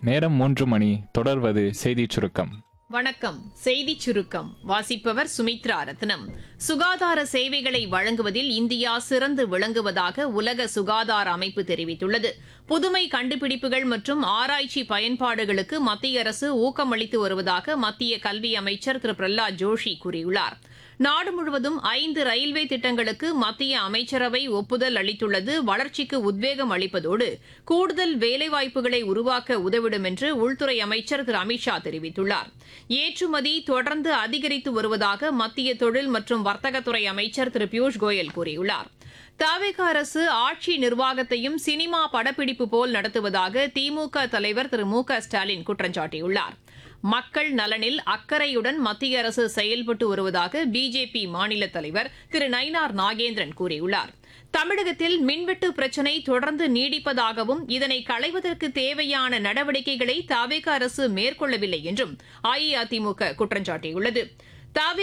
நேரம் மூன்று மணி தொடர்வது செய்திச் சுருக்கம் வணக்கம் செய்திச் சுருக்கம் வாசிப்பவர் சுமித்ரா ரத்னம் சுகாதார சேவைகளை வழங்குவதில் இந்தியா சிறந்து விளங்குவதாக உலக சுகாதார அமைப்பு தெரிவித்துள்ளது புதுமை கண்டுபிடிப்புகள் மற்றும் ஆராய்ச்சி பயன்பாடுகளுக்கு மத்திய அரசு ஊக்கமளித்து வருவதாக மத்திய கல்வி அமைச்சர் திரு பிரஹ்லாத் ஜோஷி கூறியுள்ளார் நாடு முழுவதும் ஐந்து ரயில்வே திட்டங்களுக்கு மத்திய அமைச்சரவை ஒப்புதல் அளித்துள்ளது வளர்ச்சிக்கு உத்வேகம் அளிப்பதோடு கூடுதல் வேலைவாய்ப்புகளை உருவாக்க உதவிடும் என்று உள்துறை அமைச்சர் திரு அமித்ஷா தெரிவித்துள்ளார் ஏற்றுமதி தொடர்ந்து அதிகரித்து வருவதாக மத்திய தொழில் மற்றும் வர்த்தகத்துறை அமைச்சர் திரு பியூஷ் கோயல் கூறியுள்ளார் தவிக அரசு ஆட்சி நிர்வாகத்தையும் சினிமா படப்பிடிப்பு போல் நடத்துவதாக திமுக தலைவர் திரு மு க ஸ்டாலின் குற்றம் சாட்டியுள்ளார் மக்கள் நலனில் அக்கறையுடன் மத்திய அரசு செயல்பட்டு வருவதாக பிஜேபி மாநில தலைவர் திரு நயினார் நாகேந்திரன் கூறியுள்ளார் தமிழகத்தில் மின்வெட்டு பிரச்சினை தொடர்ந்து நீடிப்பதாகவும் இதனை களைவதற்கு தேவையான நடவடிக்கைகளை தவிக அரசு மேற்கொள்ளவில்லை என்றும் அஇஅதிமுக குற்றம் சாட்டியுள்ளது தவி